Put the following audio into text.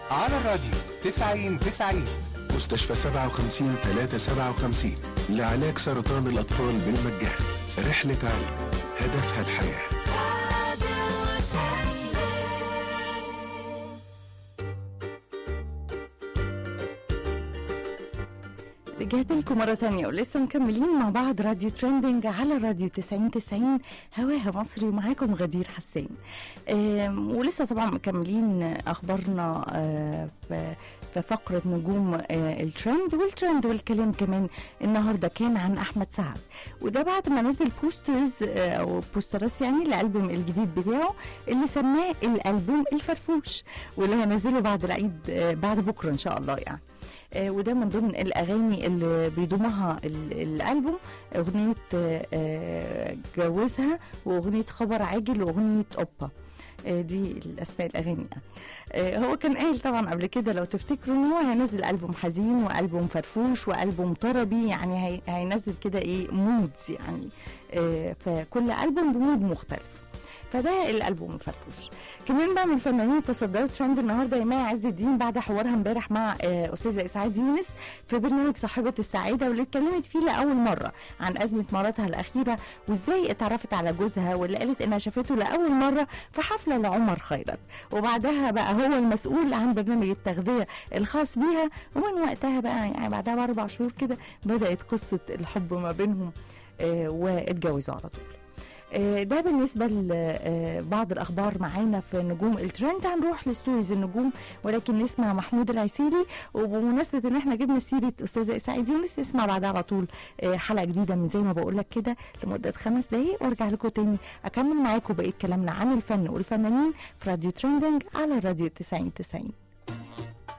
على الراديو 90 90 مستشفى 57 357 لعلاج سرطان الأطفال بالمجان رحلة علم هدفها الحياه رجعت لكم مرة تانية ولسه مكملين مع بعض راديو ترندنج على راديو 90 90 هواها مصري ومعاكم غدير حسين آم، ولسه طبعا مكملين أخبارنا آه، في في فقرة نجوم آه، الترند والترند والكلام كمان النهاردة كان عن أحمد سعد وده بعد ما نزل بوسترز آه، أو بوسترات يعني الألبوم الجديد بتاعه اللي سماه الألبوم الفرفوش واللي هنزله بعد العيد آه، بعد بكرة إن شاء الله يعني آه، وده من ضمن الاغاني اللي بيضمها ال- الالبوم اغنيه آه، آه، جوزها واغنيه خبر عاجل واغنيه اوبا آه، دي الاسماء الاغاني يعني آه، هو كان قايل طبعا قبل كده لو تفتكروا ان هو هينزل البوم حزين والبوم فرفوش والبوم طربي يعني هي- هينزل كده ايه مودز يعني آه، فكل البوم بمود مختلف فده الالبوم الفرفوش كمان بقى من الفنانين تصدروا ترند النهارده يماء عز الدين بعد حوارها امبارح مع آه، استاذه اسعاد يونس في برنامج صاحبه السعاده واللي اتكلمت فيه لاول مره عن ازمه مراتها الاخيره وازاي اتعرفت على جوزها واللي قالت انها شافته لاول مره في حفله لعمر خيرت وبعدها بقى هو المسؤول عن برنامج التغذيه الخاص بيها ومن وقتها بقى يعني بعدها باربع شهور كده بدات قصه الحب ما بينهم آه، واتجوزوا على طول آه، ده بالنسبة لبعض الأخبار معانا في نجوم الترند هنروح لستوريز النجوم ولكن نسمع محمود العسيري وبمناسبة إن احنا جبنا سيرة أستاذة إسعاد يونس نسمع بعدها على طول آه، حلقة جديدة من زي ما بقول لك كده لمدة خمس دقايق وارجع لكم تاني أكمل معاكم بقية كلامنا عن الفن والفنانين في راديو ترندنج على راديو 90 90